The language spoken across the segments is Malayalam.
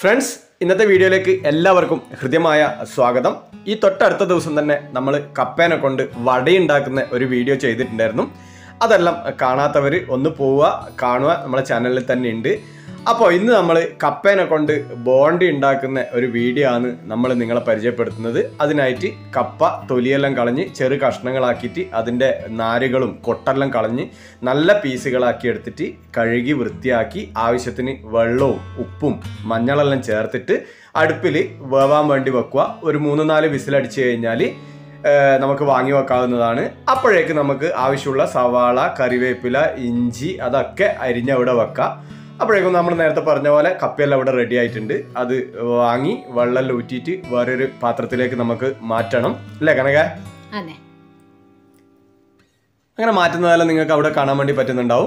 ഫ്രണ്ട്സ് ഇന്നത്തെ വീഡിയോയിലേക്ക് എല്ലാവർക്കും ഹൃദ്യമായ സ്വാഗതം ഈ തൊട്ടടുത്ത ദിവസം തന്നെ നമ്മൾ കപ്പേനെ കൊണ്ട് വടയുണ്ടാക്കുന്ന ഒരു വീഡിയോ ചെയ്തിട്ടുണ്ടായിരുന്നു അതെല്ലാം കാണാത്തവർ ഒന്ന് പോവുക കാണുക നമ്മളെ ചാനലിൽ തന്നെ ഉണ്ട് അപ്പോൾ ഇന്ന് നമ്മൾ കപ്പേനെ കൊണ്ട് ബോണ്ടി ഉണ്ടാക്കുന്ന ഒരു വീഡിയോ ആണ് നമ്മൾ നിങ്ങളെ പരിചയപ്പെടുത്തുന്നത് അതിനായിട്ട് കപ്പ തൊലിയെല്ലാം കളഞ്ഞ് ചെറു കഷ്ണങ്ങളാക്കിയിട്ട് അതിൻ്റെ നാരുകളും കൊട്ടെല്ലാം കളഞ്ഞ് നല്ല പീസുകളാക്കി എടുത്തിട്ട് കഴുകി വൃത്തിയാക്കി ആവശ്യത്തിന് വെള്ളവും ഉപ്പും മഞ്ഞളെല്ലാം ചേർത്തിട്ട് അടുപ്പിൽ വേവാൻ വേണ്ടി വെക്കുക ഒരു മൂന്ന് നാല് വിസിലടിച്ച് കഴിഞ്ഞാൽ ഏഹ് നമുക്ക് വാങ്ങി വെക്കാവുന്നതാണ് അപ്പോഴേക്ക് നമുക്ക് ആവശ്യമുള്ള സവാള കറിവേപ്പില ഇഞ്ചി അതൊക്കെ അരിഞ്ഞവിടെ വെക്കാം അപ്പോഴേക്കും നമ്മൾ നേരത്തെ പറഞ്ഞ പോലെ കപ്പയെല്ലാം ഇവിടെ റെഡി ആയിട്ടുണ്ട് അത് വാങ്ങി വെള്ളം ഊറ്റിയിട്ട് വേറൊരു പാത്രത്തിലേക്ക് നമുക്ക് മാറ്റണം അല്ലേ കനക അതെ അങ്ങനെ മാറ്റുന്നതെല്ലാം നിങ്ങൾക്ക് അവിടെ കാണാൻ വേണ്ടി പറ്റുന്നുണ്ടാവും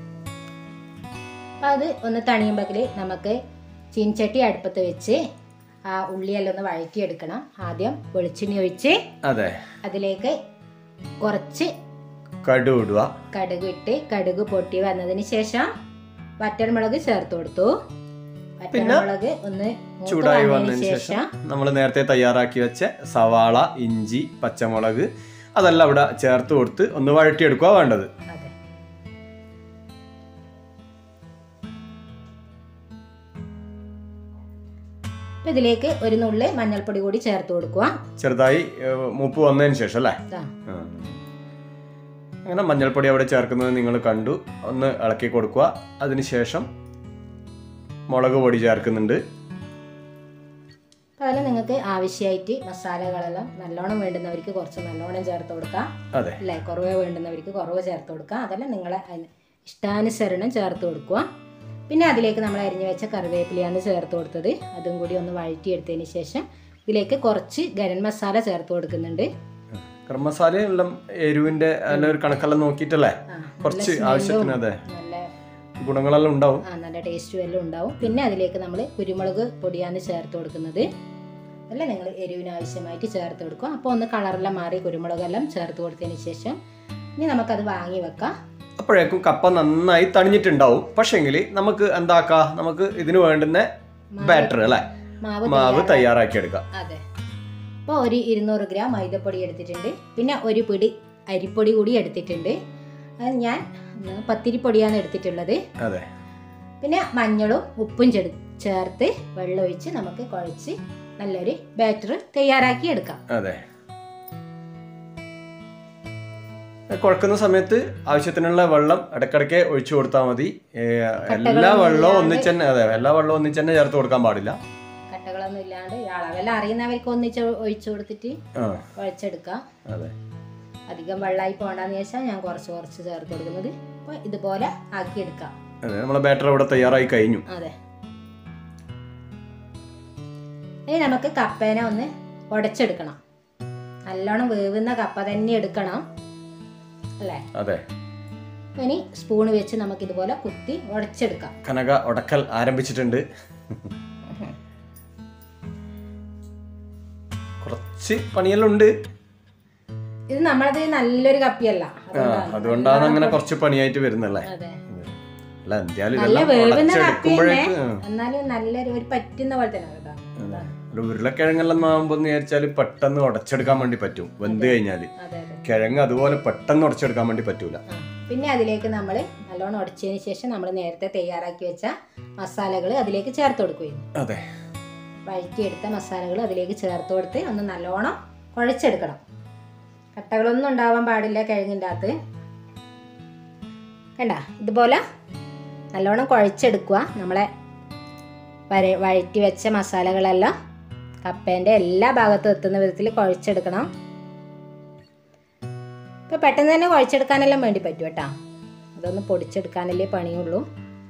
അപ്പം അത് ഒന്ന് തണിയുമ്പോൾ നമുക്ക് ചീൻചട്ടി അടുപ്പത്ത് വെച്ച് ആ ഉള്ളിയെല്ലാം ഒന്ന് വഴറ്റിയെടുക്കണം ആദ്യം വെളിച്ചെണ്ണ ഒഴിച്ച് അതെ അതിലേക്ക് കുറച്ച് കടു ഇടുക കടുക് ഇട്ട് കടുക് പൊട്ടി വന്നതിന് ശേഷം വറ്റൽമുളക് ചേർത്ത് കൊടുത്തു വറ്റൽമുളക് ഒന്ന് മൂത്ത് ചൂടായി വന്നതിന് വന്നതിന് ശേഷം നമ്മൾ നേരത്തെ തയ്യാറാക്കി വെച്ച സവാള ഇഞ്ചി പച്ചമുളക് അതെല്ലാം അവിടെ ചേർത്ത് കൊടുത്ത് ഒന്ന് വഴറ്റിയെടുക്കുക വേണ്ടത് അതെ അപ്പം ഇതിലേക്ക് ഒരു നുള്ളി മഞ്ഞൾപ്പൊടി കൂടി ചേർത്ത് കൊടുക്കുക ചെറുതായി ഏഹ്, മൂപ്പ് വന്നതിന് ശേഷം അല്ലേ ഇതാ. ആ. അങ്ങനെ മഞ്ഞൾപ്പൊടി അവിടെ ചേർക്കുന്നത് നിങ്ങൾ കണ്ടു ഒന്ന് ഇളക്കി കൊടുക്കുക അതിനുശേഷം മുളക് പൊടി ചേർക്കുന്നുണ്ട് അപ്പോൾ അതിൽ നിങ്ങൾക്ക് ആവശ്യമായിട്ട് മസാലകളെല്ലാം നല്ലോണം വേണ്ടുന്നവർക്ക് കുറച്ച് നല്ലോണം ചേർത്ത് കൊടുക്കാം അതെ അല്ലേ കുറവ് വേണ്ടുന്നവർക്ക് കുറവ് ചേർത്ത് കൊടുക്കാം അതെല്ലാം നിങ്ങളെ അതിന് ഇഷ്ടാനുസരണം ചേർത്ത് കൊടുക്കുക പിന്നെ അതിലേക്ക് നമ്മൾ അരിഞ്ഞു വെച്ച കറിവേപ്പിലയാണ് ചേർത്ത് കൊടുത്തത് അതും കൂടി ഒന്ന് വഴറ്റിയെടുത്തതിന് ശേഷം ഇതിലേക്ക് കുറച്ച് ഗരം മസാല ചേർത്ത് കൊടുക്കുന്നുണ്ട് ഗരം മസാല എല്ലാം എരിവിന്റെ അതിന്റെ ഒരു കണക്കെല്ലാം നോക്കിയിട്ടല്ലേ ആ, കുറച്ച് നല്ല ആവശ്യത്തിന് സ്മെല്ലും അതെ നല്ല ഗുണങ്ങളെല്ലാം ഉണ്ടാവും ആ നല്ല ടേസ്റ്റും എല്ലാം ഉണ്ടാവും പിന്നെ അതിലേക്ക് നമ്മൾ കുരുമുളക് പൊടിയാണ് ചേർത്ത് കൊടുക്കുന്നത് അല്ല നിങ്ങൾ എരിവിന് ആവശ്യമായിട്ട് ചേർത്ത് കൊടുക്കുക അപ്പോൾ ഒന്ന് കളറെല്ലാം മാറി കുരുമുളകെല്ലാം ചേർത്ത് കൊടുത്തതിന് ശേഷം ഇനി നമുക്കത് വാങ്ങി വെക്കാം അപ്പോഴേക്കും കപ്പ നന്നായി തണിഞ്ഞിട്ടുണ്ടാവും പക്ഷെങ്കിൽ നമുക്ക് എന്താക്കാം നമുക്ക് ഇതിന് വേണ്ടുന്ന ബാറ്റർ അല്ലേ മാവ് മാവ് തയ്യാറാക്കി എടുക്കാം അതെ അപ്പോൾ ഒരു ഇരുന്നൂറ് ഗ്രാം മൈദപ്പൊടി എടുത്തിട്ടുണ്ട് പിന്നെ ഒരു പിടി അരിപ്പൊടി കൂടി എടുത്തിട്ടുണ്ട് അത് ഞാൻ ഉം, പത്തിരിപ്പൊടിയാണ് എടുത്തിട്ടുള്ളത് അതെ പിന്നെ മഞ്ഞളും ഉപ്പും ചെടു ചേർത്ത് വെള്ളമൊഴിച്ച് നമുക്ക് കുഴച്ച് നല്ലൊരു ബാറ്റർ തയ്യാറാക്കി എടുക്കാം അതെ കുഴക്കുന്ന സമയത്ത് ആവശ്യത്തിനുള്ള വെള്ളം ഇടയ്ക്കിടയ്ക്ക് ഒഴിച്ചു കൊടുത്താൽ മതി ഏ, എല്ലാ വെള്ളവും ഒന്നിച്ച് തന്നെ അതെ എല്ലാ വെള്ളവും ഒന്നിച്ച് തന്നെ ചേർത്ത് കൊടുക്കാൻ പാടില്ല കട്ടകളൊന്നും ഇല്ലാണ്ട് ഈ അളവെല്ലാം അറിയുന്നവർക്ക് ഒന്നിച്ച് ഒഴിച്ചു കൊടുത്തിട്ട് ആ കുഴച്ചെടുക്കാം അതെ അധികം വെള്ളമായി പോകണ്ടെന്ന് വെച്ചാൽ ഞാൻ കുറച്ച് കുറച്ച് ചേർത്ത് കൊടുക്കുന്നത് അപ്പോൾ ഇതുപോലെ ആക്കിയെടുക്കാം അതെ നമ്മളെ ബാറ്റർ ഇവിടെ തയ്യാറായി കഴിഞ്ഞു അതെ ഇനി നമുക്ക് കപ്പേനെ ഒന്ന് ഉടച്ചെടുക്കണം നല്ലോണം വേവുന്ന കപ്പ തന്നെ എടുക്കണം അല്ലേ അതെ ഇനി സ്പൂൺ വെച്ച് നമുക്ക് ഇതുപോലെ കുത്തി ഉടച്ചെടുക്കാം കനക ഉടക്കൽ ആരംഭിച്ചിട്ടുണ്ട് കുറച്ച് പണിയെല്ലാം ഉണ്ട് ഇത് നമ്മളത് നല്ലൊരു കപ്പിയല്ല ആ അതുകൊണ്ടാണ്. അതുകൊണ്ടാണ് അങ്ങനെ കുറച്ച് പണിയായിട്ട് വരുന്നല്ലേ അതെ അല്ല എന്തായാലും നല്ല ഇതെല്ലാം വേവുന്ന കപ്പ ഉടച്ചെടുക്കുമ്പോഴേക്ക് എന്നാലും നല്ലൊരു ഒരു പറ്റുന്ന പോലെ തന്നെ കേട്ടോ അതാ. ഒരു ഉരുളക്കിഴങ്ങെല്ലാം ആകുമ്പോൾ വിചാരിച്ചാൽ പെട്ടെന്ന് ഉടച്ചെടുക്കാൻ വേണ്ടി പറ്റും വെന്ത് കഴിഞ്ഞാൽ അതെ അതെ കിഴങ്ങ് അതുപോലെ പെട്ടെന്ന് ഉടച്ചെടുക്കാൻ വേണ്ടി പറ്റൂല ആ. പിന്നെ അതിലേക്ക് നമ്മൾ നല്ലോണം ഉടച്ചതിന് ശേഷം നമ്മൾ നേരത്തെ തയ്യാറാക്കി വെച്ച മസാലകൾ അതിലേക്ക് ചേർത്ത് കൊടുക്കുകയും അതെ വഴറ്റിയെടുത്ത മസാലകൾ അതിലേക്ക് ചേർത്ത് കൊടുത്ത് ഒന്ന് നല്ലോണം കുഴച്ചെടുക്കണം കട്ടകളൊന്നും ഉണ്ടാവാൻ പാടില്ല കിഴങ്ങിൻ്റെ അകത്ത് കണ്ട ഇതുപോലെ നല്ലോണം കുഴച്ചെടുക്കുക നമ്മളെ വര വഴറ്റി വെച്ച മസാലകളെല്ലാം കപ്പേൻ്റെ എല്ലാ ഭാഗത്തും എത്തുന്ന വിധത്തിൽ കുഴച്ചെടുക്കണം ഇപ്പോൾ പെട്ടെന്ന് തന്നെ കുഴച്ചെടുക്കാനെല്ലാം വേണ്ടി പറ്റും കേട്ടോ അതൊന്ന് പൊടിച്ചെടുക്കാനല്ലേ പണിയുള്ളൂ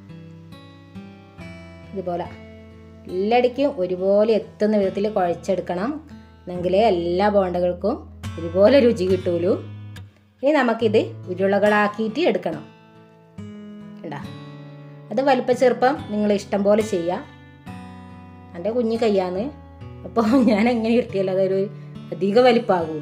ഇതുപോലെ എല്ലാടിക്കും ഒരുപോലെ എത്തുന്ന വിധത്തിൽ കുഴച്ചെടുക്കണം എന്നെങ്കിലേ എല്ലാ ബോണ്ടകൾക്കും ഒരുപോലെ രുചി കിട്ടൂലൂ ഇനി നമുക്കിത് ഉരുളകളാക്കിയിട്ട് എടുക്കണം കണ്ടാ അത് വലിപ്പ ചെറുപ്പം നിങ്ങൾ ഇഷ്ടം പോലെ ചെയ്യാം എൻ്റെ കുഞ്ഞു കയ്യാന്ന് അപ്പോൾ ഞാൻ എങ്ങനെ ഇരുത്തിയാലും അതൊരു അധിക വലിപ്പമാകൂല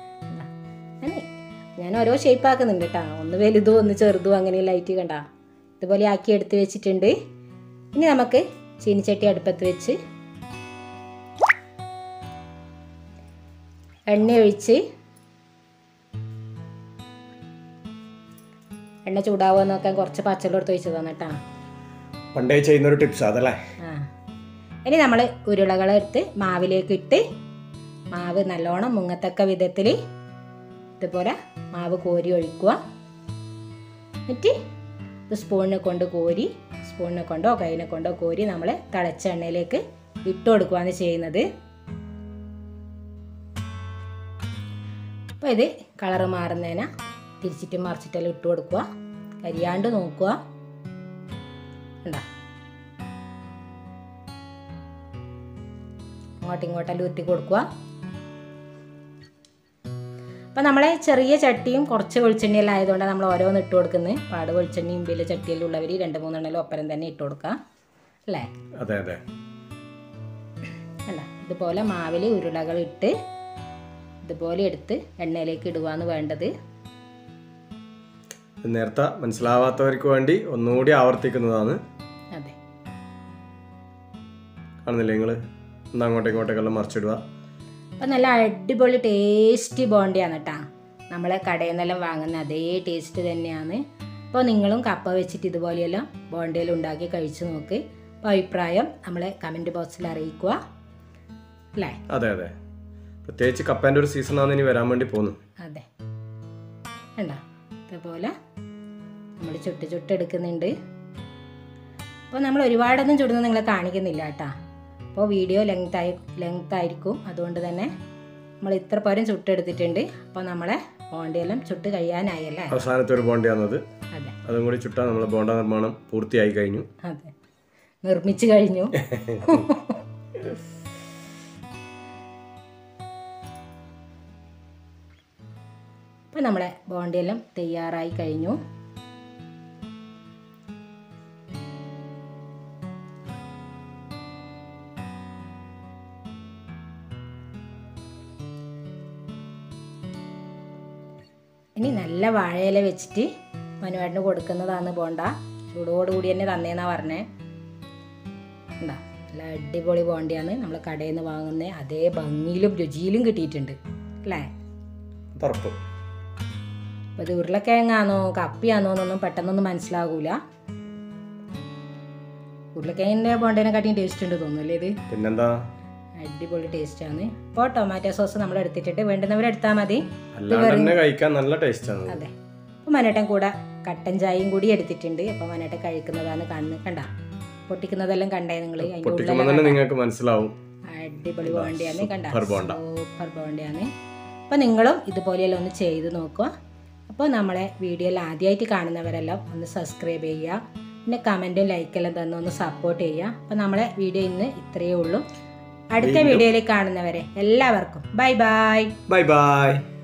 ഞാൻ ഓരോ ഷേപ്പ് ആക്കുന്നുണ്ട് കേട്ടോ ഒന്ന് വലുതും ഒന്ന് ചെറുതും അങ്ങനെ ലൈറ്റ് കണ്ട ഇതുപോലെ ആക്കി എടുത്ത് വെച്ചിട്ടുണ്ട് ഇനി നമുക്ക് ചീനിച്ചട്ടി അടുപ്പത്ത് വെച്ച് എണ്ണ ഒഴിച്ച് എണ്ണ ചൂടാവുക നോക്കാൻ കുറച്ച് പച്ചവെള്ളം എടുത്ത് ഒഴിച്ചതാണ് കേട്ടോ പണ്ടേ ചെയ്യുന്നൊരു ടിപ്സ് അതല്ലേ ആ ഇനി നമ്മൾ ഉരുളകളെടുത്ത് മാവിലേക്ക് ഇട്ട് മാവ് നല്ലോണം മുങ്ങത്തക്ക വിധത്തിൽ ഇതുപോലെ മാവ് കോരി ഒഴിക്കുക എന്നിട്ട് ഇത് സ്പൂണിനെ കൊണ്ട് കോരി സ്പൂണിനെ കൊണ്ടോ കൈനെ കൊണ്ടോ കോരി നമ്മൾ തിളച്ച എണ്ണയിലേക്ക് ഇട്ട് കൊടുക്കുകയാണ് ചെയ്യുന്നത് അപ്പോൾ ഇത് കളറ് മാറുന്നതിന് തിരിച്ചിട്ടും മറിച്ചിട്ടെല്ലാം ഇട്ട് കൊടുക്കുക കരിയാണ്ട് നോക്കുക ഉണ്ടോ അങ്ങോട്ടും ഇങ്ങോട്ടെല്ലാം ഉരുട്ടി കൊടുക്കുക അപ്പം നമ്മളെ ചെറിയ ചട്ടിയും കുറച്ച് വെളിച്ചെണ്ണയെല്ലാം ആയതുകൊണ്ട് നമ്മൾ ഓരോന്ന് ഇട്ട് കൊടുക്കുന്നത് പാട് വെളിച്ചെണ്ണയും വലിയ ചട്ടിയെല്ലാം ഉള്ളവർ രണ്ട് മൂന്നെണ്ണെല്ലാം ഒപ്പരം തന്നെ ഇട്ട് കൊടുക്കുക അല്ലേ അതെ അതെ അല്ല ഇതുപോലെ മാവിൽ ഉരുളകൾ ഇട്ട് ഇതുപോലെ എടുത്ത് എണ്ണയിലേക്ക് ഇടുകയാണ് വേണ്ടത് ഇത് നേരത്തെ മനസ്സിലാവാത്തവർക്ക് വേണ്ടി ഒന്നുകൂടി ആവർത്തിക്കുന്നതാണ് അതെ കാണുന്നില്ലേ നിങ്ങൾ ഒന്ന് അങ്ങോട്ടും ഇങ്ങോട്ടേക്കെല്ലാം മറിച്ചിടുക അപ്പം നല്ല അടിപൊളി ടേസ്റ്റി ബോണ്ടിയാണ് കേട്ടോ നമ്മളെ കടയിൽ നിന്നെല്ലാം വാങ്ങുന്ന അതേ ടേസ്റ്റ് തന്നെയാണ് അപ്പോൾ നിങ്ങളും കപ്പ വെച്ചിട്ട് ഇതുപോലെയെല്ലാം ബോണ്ടിയെല്ലാം ഉണ്ടാക്കി കഴിച്ച് നോക്ക് അപ്പോൾ അഭിപ്രായം നമ്മളെ കമൻറ്റ് ബോക്സിൽ അറിയിക്കുക അല്ലേ അതെ അതെ പ്രത്യേകിച്ച് കപ്പേൻ്റെ ഒരു സീസണാണ് ഇനി വരാൻ വേണ്ടി പോകുന്നു അതെ ഉണ്ടോ ഇതേപോലെ നമ്മൾ ചുട്ട് ചുട്ടെടുക്കുന്നുണ്ട് അപ്പോൾ നമ്മൾ ഒരുപാടൊന്നും ചുടുന്നത് നിങ്ങളെ കാണിക്കുന്നില്ല കേട്ടോ അപ്പോൾ വീഡിയോ ലെങ്ത് ആയി ലെങ്ത് ആയിരിക്കും അതുകൊണ്ട് തന്നെ നമ്മൾ ഇത്ര പോരം ചുട്ടെടുത്തിട്ടുണ്ട് അപ്പോൾ നമ്മളെ ബോണ്ടിയെല്ലാം ചുട്ട് കഴിയാനായല്ലേ അവസാനത്തെ ഒരു ബോണ്ടിയാണത് അതെ അതും കൂടി ചുട്ടാൽ നമ്മളെ ബോണ്ട നിർമ്മാണം പൂർത്തിയായി കഴിഞ്ഞു അതെ നിർമ്മിച്ചു കഴിഞ്ഞു അപ്പം നമ്മളെ ബോണ്ടിയെല്ലാം തയ്യാറായി കഴിഞ്ഞു ഇനി നല്ല വാഴയില വെച്ചിട്ട് മനുവേട്ടന് കൊടുക്കുന്നതാണ് ബോണ്ട ചൂടോടുകൂടി തന്നെ തന്നേന്നാ പറഞ്ഞേ എന്താ നല്ല അടിപൊളി ബോണ്ടിയാണ് നമ്മൾ കടയിൽ നിന്ന് വാങ്ങുന്ന അതേ ഭംഗിയിലും രുചിയിലും കിട്ടിയിട്ടുണ്ട് അല്ലേ തറപ്പ് അപ്പോൾ ഇത് ഉരുളക്കിഴങ്ങാണോ കപ്പിയാണോ എന്നൊന്നും പെട്ടെന്നൊന്നും മനസ്സിലാകൂല ഉരുളക്കിഴങ്ങിൻ്റെ ബോണ്ടേനെ കാട്ടിയും ടേസ്റ്റ് ഉണ്ട് തോന്നുന്നല്ലേ ഇത് പിന്നെന്താ അടിപൊളി ടേസ്റ്റാണ് ഇപ്പോൾ ടൊമാറ്റോ സോസ് നമ്മൾ എടുത്തിട്ടുണ്ട് വേണ്ടുന്നവരെടുത്താൽ മതി അല്ലാണ്ട് തന്നെ കഴിക്കാൻ നല്ല ടേസ്റ്റാണ് അതെ അപ്പോൾ മനേട്ടൻ കൂടെ കട്ടൻ ചായയും കൂടി എടുത്തിട്ടുണ്ട് അപ്പോൾ മനേട്ടൻ കഴിക്കുന്നതാണ് കാണുന്നത് കണ്ട പൊട്ടിക്കുന്നതെല്ലാം കണ്ടേ നിങ്ങൾ അതിൻ്റെ പൊട്ടിക്കുമ്പോൾ ഉള്ളിലെല്ലാം തന്നെ നിങ്ങൾക്ക് മനസ്സിലാവും അടിപൊളി ബോണ്ടിയാണ് കണ്ട സൂപ്പർ ബോണ്ട. സൂപ്പർ ബോണ്ടിയാണ് അപ്പോൾ നിങ്ങളും ഇതുപോലെയെല്ലാം ഒന്ന് ചെയ്ത് നോക്കുക അപ്പോൾ നമ്മളെ വീഡിയോയിൽ ആദ്യമായിട്ട് കാണുന്നവരെല്ലാം ഒന്ന് സബ്സ്ക്രൈബ് ചെയ്യുക പിന്നെ കമൻറ്റും ലൈക്കെല്ലാം തന്ന് ഒന്ന് സപ്പോർട്ട് ചെയ്യുക അപ്പോൾ നമ്മളെ വീഡിയോ ഇന്ന് ഇത്രയേ ഉള്ളൂ അടുത്ത വീഡിയോയിൽ കാണുന്നവരെ എല്ലാവർക്കും ബൈ ബൈ ബൈ ബൈ